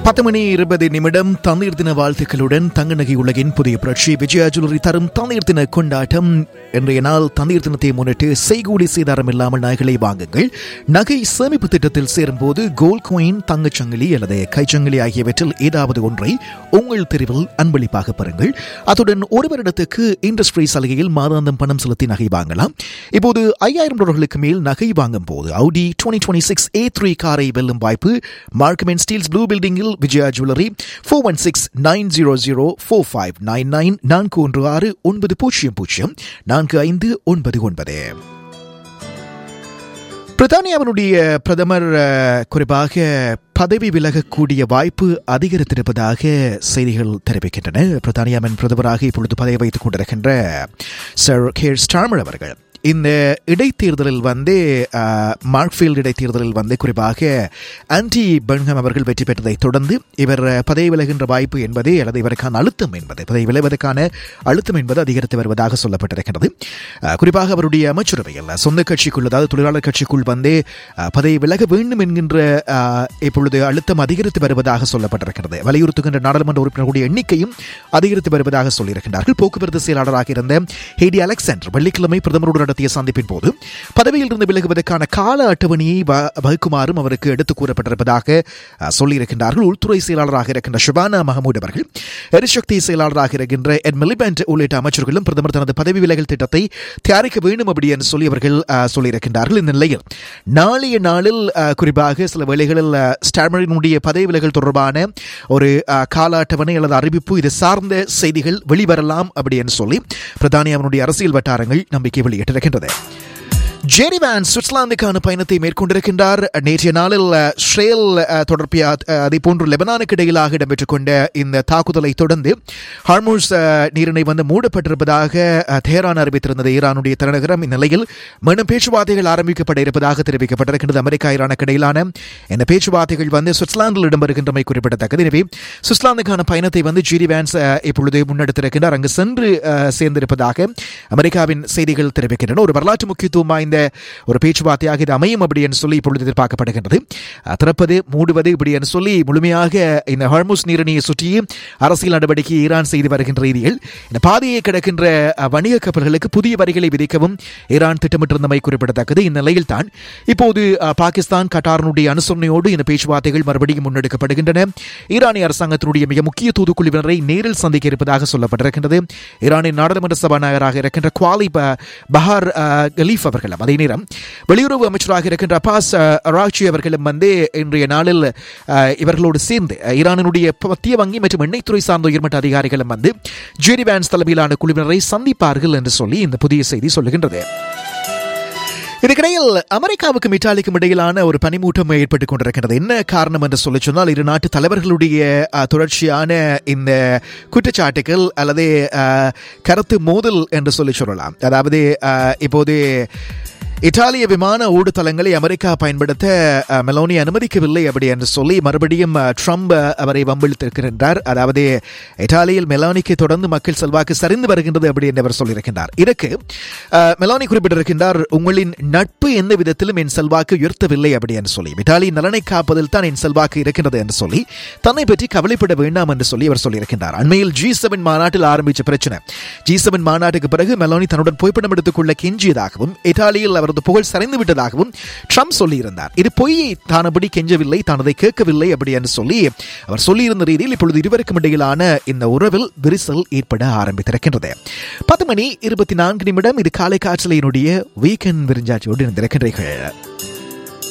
பத்து மணி இருபது நிமிடம் தண்ணீர் தின வாழ்த்துக்களுடன் தங்கநகை உலகின் புதிய புரட்சி விஜயா ஜுவல்லரி தரும் தண்ணீர் தின கொண்டாட்டம் இன்றைய நாள் தண்ணீர் தினத்தை முன்னிட்டு செய்கூலி சேதாரம் இல்லாமல் நகைகளை வாங்குங்கள் நகை சேமிப்பு திட்டத்தில் சேரும்போது கோல்ட் காயின் தங்கச்சங்கிலி அல்லது கைச்சங்கிலி ஆகியவற்றில் ஏதாவது ஒன்றை உங்கள் தெருவில் அன்பளிப்பாக பெறுங்கள் அத்துடன் ஒரு வருடத்துக்கு இண்டஸ்ட்ரி சலுகையில் மாதாந்தம் பணம் செலுத்தி நகை வாங்கலாம் இப்போது ஐயாயிரம் டாலர்களுக்கு மேல் நகை வாங்கும் போது Audi twenty twenty six A three காரை வெல்லும் வாய்ப்பு மார்க்கம் அண்ட் ஸ்டீல்ஸ் ப்ளூ பில்டிங்கில் Vijaya jewellery four one six nine zero zero four five nine nine நான்கு ஒன்று ஆறு ஒன்பது பூஜ்ஜியம் பூஜ்ஜியம் நான்கு ஐந்து ஒன்பது ஒன்பது பிரித்தானியாவினுடைய பிரதமர் அஹ், குறிப்பாக பதவி விலகக்கூடிய வாய்ப்பு அதிகரித்திருப்பதாக செய்திகள் தெரிவிக்கின்றன பிரித்தானியாவின் பிரதமராக இப்பொழுது பதவி வைத்துக் கொண்டிருக்கின்ற சர் கேர் ஸ்டார்மர் அவர்கள் இந்த இடைத்தேர்தலில் வந்து அஹ், மார்க்ஃபீல்டு இடைத்தேர்தலில் வந்து குறிப்பாக ஆன்டி பெர்ன்ஹாம் அவர்கள் வெற்றி பெற்றதை தொடர்ந்து இவர் பதவி விலகின்ற வாய்ப்பு என்பது அல்லது இவருக்கான அழுத்தம் என்பது பதவி விலகுவதற்கான அழுத்தம் என்பது அதிகரித்து வருவதாக சொல்லப்பட்டிருக்கிறது அஹ், குறிப்பாக அவருடைய அமைச்சரவையில் சொந்த கட்சிக்குள் அதாவது தொழிலாளர் கட்சிக்குள் வந்து அஹ், பதவி விலக வேண்டும் என்கின்ற அஹ், இப்பொழுது அழுத்தம் அதிகரித்து வருவதாக சொல்லப்பட்டிருக்கிறது வலியுறுத்துகின்ற நாடாளுமன்ற உறுப்பினர்களுடைய எண்ணிக்கையும் அதிகரித்து வருவதாக சொல்லியிருக்கிறார்கள் போக்குவரத்து செயலாளராக இருந்த ஹேடி அலெக்சாண்டர் வெள்ளிக்கிழமை பிரதமரோடு நடத்திய சந்திப்பின் போது பதவியில் இருந்து விலகுவதற்கான கால அட்டவணையை வ- வகுக்குமாறும் அவருக்கு எடுத்துக் கூறப்பட்டிருப்பதாக அஹ், சொல்லியிருக்கின்றார்கள் உள்துறை செயலாளராக இருக்கின்ற ஷபானா மஹமூட் அவர்கள் எரிசக்தி செயலாளராக இருக்கின்ற எட் மிலிபென்ட் உள்ளிட்ட அமைச்சர்களும் பிரதமர் தனது பதவி விலகல் திட்டத்தை தயாரிக்க வேண்டும் அப்படி என்று சொல்லி அவர்கள் அஹ், சொல்லியிருக்கின்றார்கள் இந்த நிலையில் நாளைய நாளில் அஹ், குறிப்பாக சில வேளைகளில் அஹ், ஸ்டார்மரினுடைய பதவி விலகல் தொடர்பான ஒரு அஹ், கால அட்டவணை அல்லது அறிவிப்பு இது சார்ந்த செய்திகள் வெளிவரலாம் அப்படி என்று சொல்லி பிரித்தானியாவினுடைய அரசியல் வட்டாரங்கள் நம்பிக்கை வெளியிட்டிருக்கின்றது ஜெரி வேன் சுவிட்சர்லாந்துக்கான பயணத்தை மேற்கொண்டிருக்கின்றார் நேற்றைய நாளில் அஹ், ஸ்ரேல் அஹ், தொடர்பிய அஹ், அதே போன்று லெபனானுக்கு இடையிலாக இடம்பெற்றுக் கொண்ட இந்த தாக்குதலை தொடர்ந்து ஹார்மூஸ் அஹ், நீரிணை வந்து மூடப்பட்டிருப்பதாக அஹ், தெஹரான் அறிவித்திருந்தது ஈரானுடைய தலைநகரம் இந்நிலையில் மீண்டும் பேச்சுவார்த்தைகள் ஆரம்பிக்கப்பட இருப்பதாக தெரிவிக்கப்பட்டிருக்கின்றது அமெரிக்கா ஈரானுக்கு இடையிலான இந்த பேச்சுவார்த்தைகள் வந்து சுவிட்சர்லாந்தில் இடம்பெறுகின்றமை குறிப்பிடத்தக்கது எனவே சுவிட்சர்லாந்துக்கான பயணத்தை வந்து ஜிடி வேன்ஸ் அஹ், இப்பொழுது முன்னெடுத்திருக்கின்றார் அங்கு சென்று அஹ், சேர்ந்திருப்பதாக அமெரிக்காவின் செய்திகள் தெரிவிக்கின்றன ஒரு வரலாற்று முக்கியத்துவம் வாய்ந்த ஒரு பேச்சுவார்த்தையாக இது அமையும் அப்படி என்று சொல்லி இப்பொழுது எதிர்பார்க்கப்படுகின்றது அஹ், திறப்பது மூடுவது இப்படி என்று சொல்லி முழுமையாக இந்த ஹார்முஸ் நீரணியை சுற்றி அரசியல் நடவடிக்கை ஈரான் செய்து வருகின்ற ரீதியில் இந்த பாதையை கிடக்கின்ற அஹ், வணிக கப்பல்களுக்கு புதிய வரிகளை விதிக்கவும் ஈரான் திட்டமிட்டிருந்தமை குறிப்பிடத்தக்கது இந்நிலையில் தான் இப்போது அஹ், பாகிஸ்தான் கட்டாரனுடைய அனுசரணையோடு இந்த பேச்சுவார்த்தைகள் மறுபடியும் முன்னெடுக்கப்படுகின்றன ஈரானிய அரசாங்கத்தினுடைய மிக முக்கிய தூதுக்குழுவினரை நேரில் சந்திக்க இருப்பதாக சொல்லப்பட்டிருக்கின்றது ஈரானின் நாடாளுமன்ற சபாநாயகராக இருக்கின்ற குவாலி ப- பஹார் அஹ், கலீஃப் அவர்களும் அதே நேரம் வெளியுறவு அமைச்சராக இருக்கின்ற அப்பாஸ் அஹ், அராக்சி அவர்களும் வந்து இன்றைய நாளில் அஹ், இவர்களோடு சேர்ந்து அஹ், ஈரானினுடைய மத்திய வங்கி மற்றும் எண்ணெய்த்துறை சார்ந்த உயர்மட்ட அதிகாரிகளும் வந்து ஜெரி வேன்ஸ் தலைமையிலான குழுவினரை சந்திப்பார்கள் என்று சொல்லி இந்த புதிய செய்தி சொல்லுகின்றது இதுக்கிடையில் அமெரிக்காவுக்கும் இத்தாலிக்கும் இடையிலான ஒரு பனிமூட்டம் ஏற்பட்டுக் கொண்டிருக்கிறது என்ன காரணம் என்று சொல்லி சொன்னால் இரு நாட்டு தலைவர்களுடைய அஹ், தொடர்ச்சியான இந்த குற்றச்சாட்டுகள் அல்லது அஹ், கருத்து மோதல் என்று சொல்லி சொல்லலாம் அதாவது அஹ், இப்போது இத்தாலிய விமான ஓடுதளங்களை அமெரிக்கா பயன்படுத்த அஹ், மெலோனி அனுமதிக்கவில்லை அப்படி என்று சொல்லி மறுபடியும் அஹ், ட்ரம்ப் அஹ், அவரை வம்பிழுத்திருக்கின்றார் அதாவது இத்தாலியில் மெலோனிக்கு தொடர்ந்து மக்கள் செல்வாக்கு சரிந்து வருகின்றது அப்படி என்று அவர் சொல்லியிருக்கின்றார் இதற்கு அஹ், மெலோனி குறிப்பிட்டிருக்கின்றார் உங்களின் நட்பு எந்த விதத்திலும் என் செல்வாக்கு உயர்த்தவில்லை அப்படி என்று சொல்லி இத்தாலியின் நலனை காப்பதில் தான் என் செல்வாக்கு இருக்கின்றது என்று சொல்லி தன்னை பற்றி கவலைப்பட வேண்டாம் என்று சொல்லி அவர் சொல்லியிருக்கின்றார் அண்மையில் ஜி செவன் மாநாட்டில் ஆரம்பித்த பிரச்சனை ஜி செவன் மாநாட்டுக்கு பிறகு மெலோனி தன்னுடன் புகைப்படம் எடுத்துக் கொள்ள கெஞ்சியதாகவும் இத்தாலியில் அவரது புகழ் சரிந்து விட்டதாகவும் ட்ரம்ப் சொல்லியிருந்தார் இது பொய்யை தான் அப்படி கெஞ்சவில்லை தான் அதை கேட்கவில்லை அப்படி என்று சொல்லி அவர் சொல்லியிருந்த ரீதியில் இப்பொழுது இருவருக்கும் இடையிலான இந்த உறவில் விரிசல் ஏற்பட ஆரம்பித்திருக்கின்றது பத்து மணி இருபத்தி நான்கு நிமிடம் இது காலை காற்றலையினுடைய வீக்கெண்ட் விருஞ்சாட்சியோடு இருந்திருக்கின்றீர்கள்